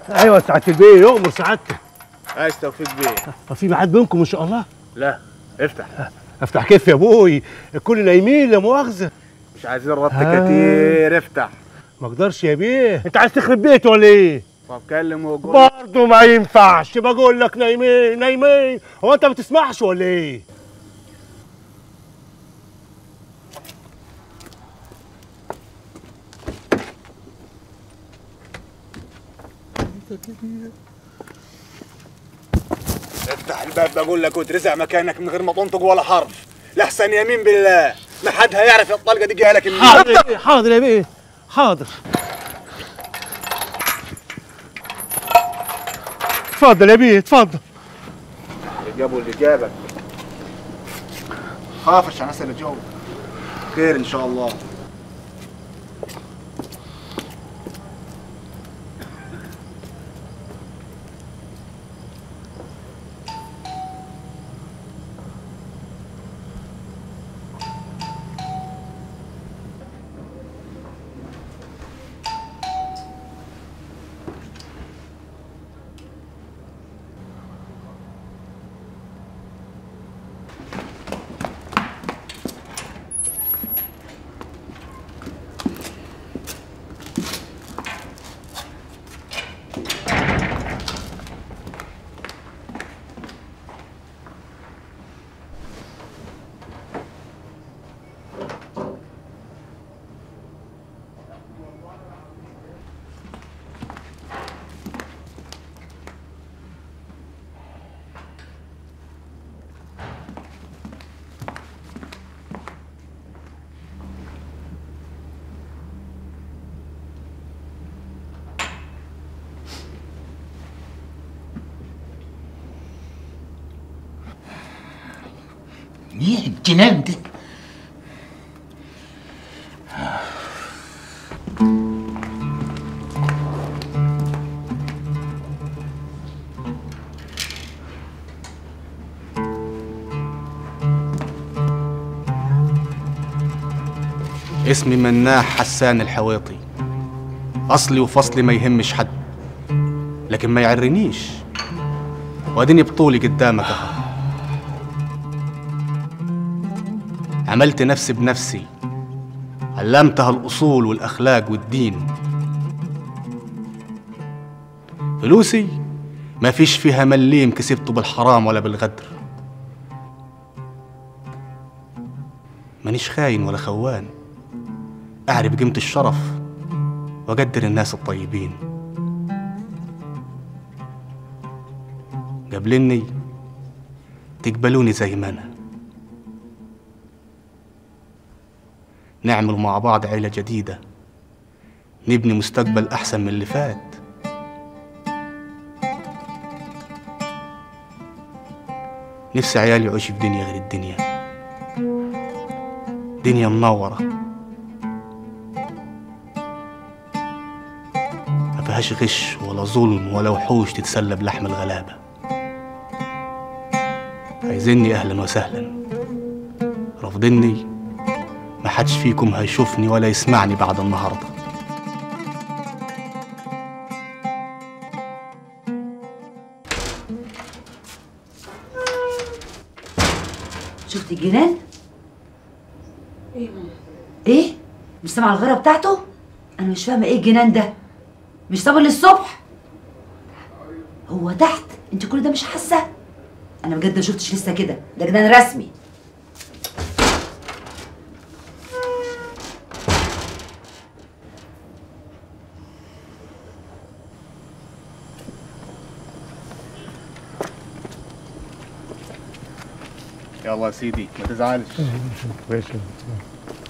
ايوه سعاده البيه يؤمر سعادتك عايز توفيق بيه هو في ميعاد بينكم ان شاء الله لا افتح افتح كيف يا ابوي الكل نايمين لا مؤاخذه مش عايزين ربط آه. كتير افتح ما اقدرش يا بيه انت عايز تخرب بيته ولا ايه طب كلم وقول برضه ما ينفعش بقول لك نايمين نايمين هو انت ما بتسمعش ولا ايه افتح الباب بقول لك وترزع مكانك من غير ما تنطق ولا حرف لحسن يمين بالله ما حد هيعرف الطلقه دي جايه لك منين حاضر يا بيه حاضر يا بيه حاضر اتفضل يا بيه اتفضل اللي جابوا اللي جابك خافش عشان اسال جو خير ان شاء الله ايه الجنان ده اسمي مناح حسان الحويطي أصلي وفصلي ما يهمش حد لكن ما يعرنيش واديني بطولي قدامك أهو عملت نفسي بنفسي علمتها الأصول والأخلاق والدين فلوسي ما فيش فيها مليم كسبته بالحرام ولا بالغدر مانيش خاين ولا خوان أعرف قيمة الشرف وأقدر الناس الطيبين قبلني تقبلوني زي ما أنا نعمل مع بعض عيلة جديدة نبني مستقبل أحسن من اللي فات نفسي عيالي يعيشوا في دنيا غير الدنيا دنيا منورة ما فيهاش غش ولا ظلم ولا وحوش تتسلى بلحم الغلابة عايزيني أهلا وسهلا رافضني ما حدش فيكم هيشوفني ولا يسمعني بعد النهارده شفت الجنان؟ ايه؟ مش سامعه الغيره بتاعته؟ انا مش فاهمه ايه الجنان ده؟ مش صابر للصبح؟ هو تحت انت كل ده مش حاسه؟ انا بجد ما شفتش لسه كده ده جنان رسمي يلا يا سيدي ما تزعلش